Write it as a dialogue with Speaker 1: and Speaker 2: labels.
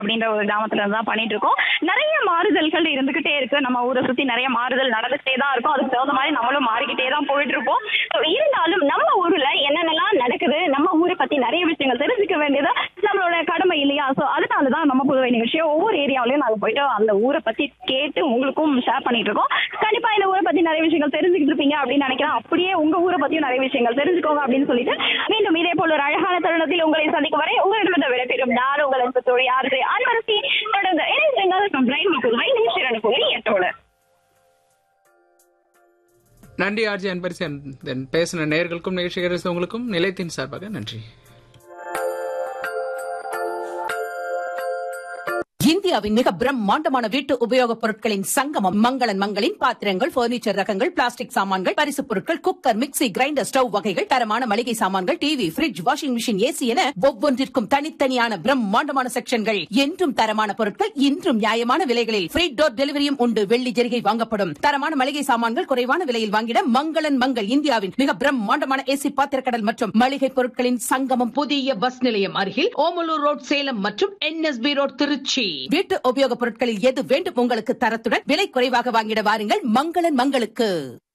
Speaker 1: அப்படின்ற ஒரு கிராமத்துல இருந்து தான் பண்ணிட்டு இருக்கோம் நிறைய மாறுதல்கள் இருந்துகிட்டே இருக்கு நம்ம ஊரை சுத்தி நிறைய மாறுதல் நடந்துகிட்டே தான் இருக்கும் அதுக்கு தகுந்த மாதிரி நம்மளும் மாறிக்கிட்டே தான் போயிட்டு இருப்போம் So, இருந்தாலும் நம்ம ஊர்ல என்னென்னலாம் நடக்குது நம்ம ஊரை பத்தி நிறைய விஷயங்கள் தெரிஞ்சுக்க வேண்டியது நம்மளோட கடமை இல்லையா சோ அதனால தான் நம்ம புதுவை நிகழ்ச்சியை ஒவ்வொரு ஏரியாவிலயும் நாங்க போயிட்டு அந்த ஊரை பத்தி கேட்டு உங்களுக்கும் ஷேர் பண்ணிட்டு இருக்கோம் கண்டிப்பா இந்த ஊரை பத்தி நிறைய விஷயங்கள் தெரிஞ்சுக்கிட்டு இருப்பீங்க அப்படின்னு நினைக்கிறேன் அப்படியே உங்க ஊரை பத்தியும் நிறைய விஷயங்கள் தெரிஞ்சுக்கோங்க அப்படின்னு சொல்லிட்டு மீண்டும் இதே போல ஒரு அழகான தருணத்தில் உங்களை சந்திக்கும் வரை உங்களிடம் விடைபெறும் நான் உங்கள் அன்பு தோழி ஆறு அன்பரசி தொடர்ந்து இணைந்திருங்கள் பிரைன் புதுவை நிமிஷம் புள்ளி எட்டோட
Speaker 2: நன்றி ஆர்ஜி அன்பரிசி தென் பேசின நேர்களுக்கும் நிகழ்ச்சி உங்களுக்கும் நிலையத்தின் சார்பாக நன்றி
Speaker 3: இந்தியாவின் மிக பிரம்மாண்டமான வீட்டு உபயோகப் பொருட்களின் சங்கமம் மங்களன் மங்களின் பாத்திரங்கள் பர்னிச்சர் ரகங்கள் பிளாஸ்டிக் சாமான்கள் பரிசுப் பொருட்கள் குக்கர் மிக்ஸி கிரைண்டர் ஸ்டவ் வகைகள் தரமான மளிகை சாமான்கள் TV fridge washing machine AC என ஒவ்வொன்றிற்கும் தனித்தனியான பிரம்மாண்டமான செக்ஷன்கள் என்றும் தரமான பொருட்கள் இன்றும் நியாயமான விலைகளில் ஃப்ரீ டோர் டெலிவரியும் உண்டு வெள்ளி ஜெரிகை வாங்கப்படும் தரமான மளிகை சாமான்கள் குறைவான விலையில் வாங்கிட மங்களன் மங்கள் இந்தியாவின் மிக பிரம்மாண்டமான ஏசி பாத்திரக்கடல் மற்றும் மளிகை பொருட்களின் சங்கமம் புதிய பஸ் நிலையம் அருகில் ஓமலூர் ரோட் சேலம் மற்றும் என்எஸ்பி ரோட் திருச்சி வீட்டு உபயோகப் பொருட்களில் எது வேண்டும் உங்களுக்கு தரத்துடன் விலை குறைவாக வாங்கிட வாருங்கள் மங்களன் மங்களுக்கு